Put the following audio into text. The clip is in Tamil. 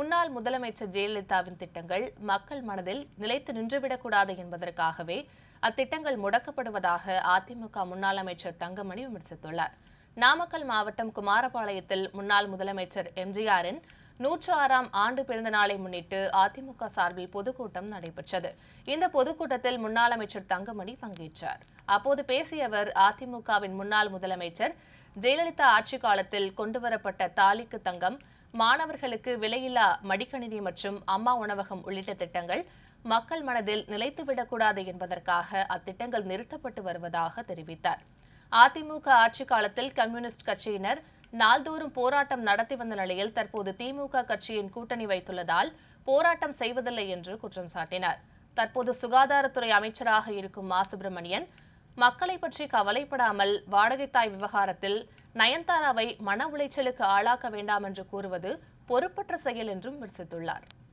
முன்னாள் முதலமைச்சர் ஜெயலலிதாவின் திட்டங்கள் மக்கள் மனதில் நிலைத்து நின்றுவிடக்கூடாது என்பதற்காகவே அத்திட்டங்கள் முடக்கப்படுவதாக அதிமுக முன்னாள் அமைச்சர் தங்கமணி விமர்சித்துள்ளார் நாமக்கல் மாவட்டம் குமாரபாளையத்தில் முன்னாள் முதலமைச்சர் எம்ஜிஆரின் நூற்று ஆறாம் ஆண்டு பிறந்த நாளை முன்னிட்டு அதிமுக சார்பில் பொதுக்கூட்டம் நடைபெற்றது இந்த பொதுக்கூட்டத்தில் முன்னாள் அமைச்சர் தங்கமணி பங்கேற்றார் அப்போது பேசிய அவர் அதிமுகவின் முன்னாள் முதலமைச்சர் ஜெயலலிதா ஆட்சி காலத்தில் கொண்டுவரப்பட்ட தாலிக்கு தங்கம் மாணவர்களுக்கு விலையில்லா மடிக்கணினி மற்றும் அம்மா உணவகம் உள்ளிட்ட திட்டங்கள் மக்கள் மனதில் நிலைத்துவிடக்கூடாது என்பதற்காக அத்திட்டங்கள் நிறுத்தப்பட்டு வருவதாக தெரிவித்தார் அதிமுக ஆட்சி காலத்தில் கம்யூனிஸ்ட் கட்சியினர் நாள்தோறும் போராட்டம் நடத்தி வந்த நிலையில் தற்போது திமுக கட்சியின் கூட்டணி வைத்துள்ளதால் போராட்டம் செய்வதில்லை என்று குற்றம் சாட்டினார் தற்போது சுகாதாரத்துறை அமைச்சராக இருக்கும் மா சுப்பிரமணியன் மக்களை பற்றி கவலைப்படாமல் வாடகை தாய் விவகாரத்தில் நயன்தாராவை மன உளைச்சலுக்கு ஆளாக்க வேண்டாம் என்று கூறுவது பொறுப்பற்ற செயல் என்றும் விமர்சித்துள்ளார்